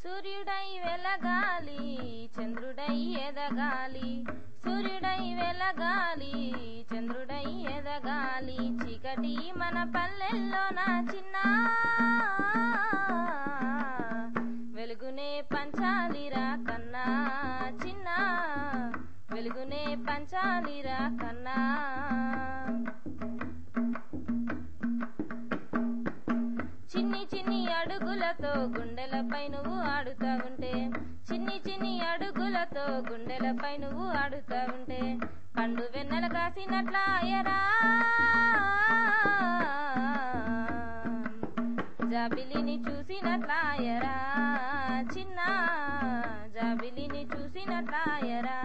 సూర్యుడై వెలగాలి చంద్రుడై ఎదగాలి సూర్యుడై వెలగాలి చంద్రుడై ఎదగాలి చీకటి మన పల్లెల్లో నా చిన్న వెలుగునే పంచాలిరా కన్నా చిన్న వెలుగునే పంచాలిరా కన్నా చిన్ని చిన్ని అడుగులతో గుండెలపై నువ్వు ఆడుతా ఉంటే చిన్ని చిన్ని అడుగులతో గుండెలపై నువ్వు ఆడుతా ఉంటే పండు వెన్నెల కాసినట్లా అయ్యరా జాబిలిని చూసినట్లా అయ్యరా చిన్న జాబిలిని చూసినట్లా అయ్యరా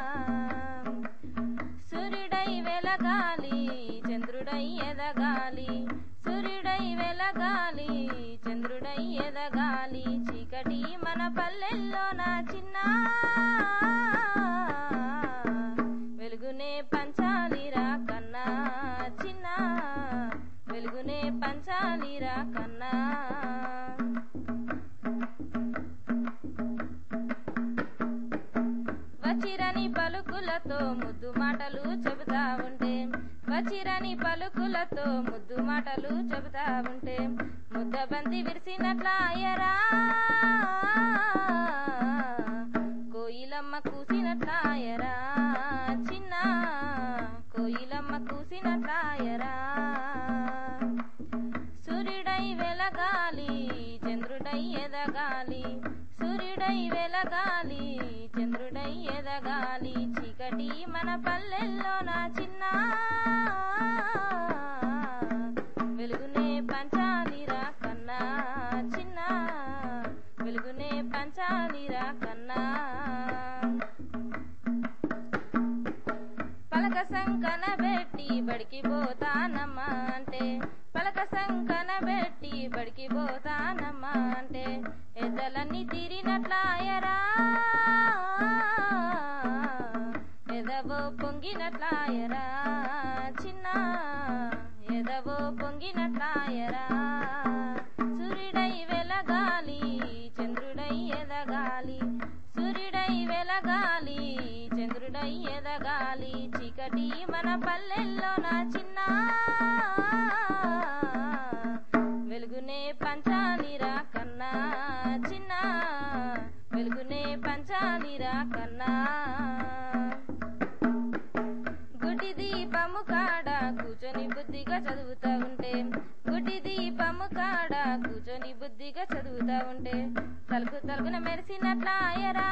సూర్యుడై వెలగాలి చంద్రుడై ఎదగాలి సూర్యుడై వెలగాలి చంద్రుడై ఎదగాలి చీకటి మన పల్లెల్లో నా చిన్న వెలుగునే పంచాలిరా కన్నా చిన్న వెలుగునే పంచాలిరా కన్నా వచ్చిరని పలుకులతో ముద్దు మాటలు చెబుతా ఉంటే వచ్చిరని పలుకులతో ముద్దు మాటలు చెబుతా ఉంటే ముద్ద బంతి విరిసినట్లా అయ్యరా కోయిలమ్మ కూసినట్లా అయ్యరా చిన్న కోయిలమ్మ కూసినట్లా అయ్యరా సూర్యుడై వెలగాలి చంద్రుడై ఎదగాలి సూర్యుడై వెలగాలి చంద్రుడై ఎదగాలి చీకటి మన పల్లెల్లో నా చిన్న వెలుగునే పంచాలిరా కన్నా చిన్న వెలుగునే పంచాలిరా కన్నా పలక సంకన పెట్టి బడికి పోతానమ్మా అంటే పలక సంకన పెట్టి బడికి పోతానమ్మా అంటే ఎదలన్నీ తీరినట్లాయరా ఎదవో పొంగినట్లాయరా చిన్న ఎదవో పొంగినట్లాయరా సూర్యుడై వెలగాలి చంద్రుడై ఎదగాలి సూర్యుడై వెలగాలి చంద్రుడై ఎదగాలి చీకటి మన పల్లెల్లో నా చిన్న వెలుగునే పంచాలిరా కన్నా చిన్న వెలుగునే పంచాలిరా కన్నా గుడి దీపము కాడ కూర్చొని బుద్ధిగా చదువుతా ఉంటే గుడి దీపము కాడ కూర్చొని బుద్ధిగా చదువుతా ఉంటే తలుపు తలుపున మెరిసినట్లా ఆయరా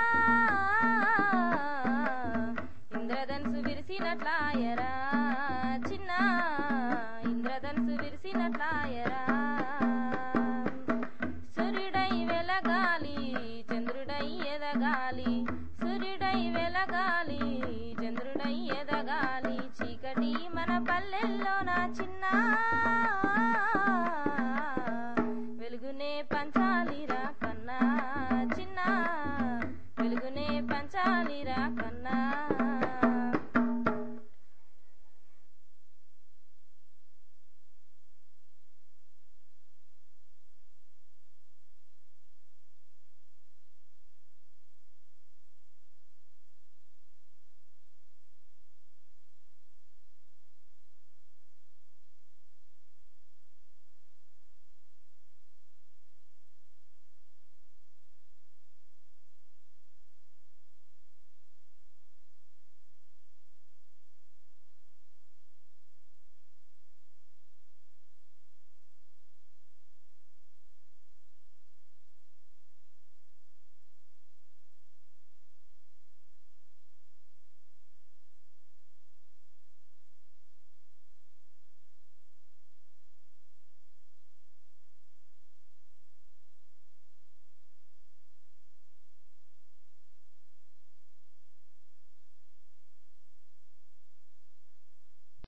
ఇంద్రధనుసు విరిసినట్లా ఆయరా చిన్న ఇంద్రధనుసు విరిసినట్లా ఆయరా సూర్యుడై వెలగాలి చంద్రుడై ఎదగాలి సూర్యుడై వెలగాలి చంద్రుడై ఎదగాలి చీకటి మన పల్లెల్లో నా చిన్న వెలుగునే పంచాలిరా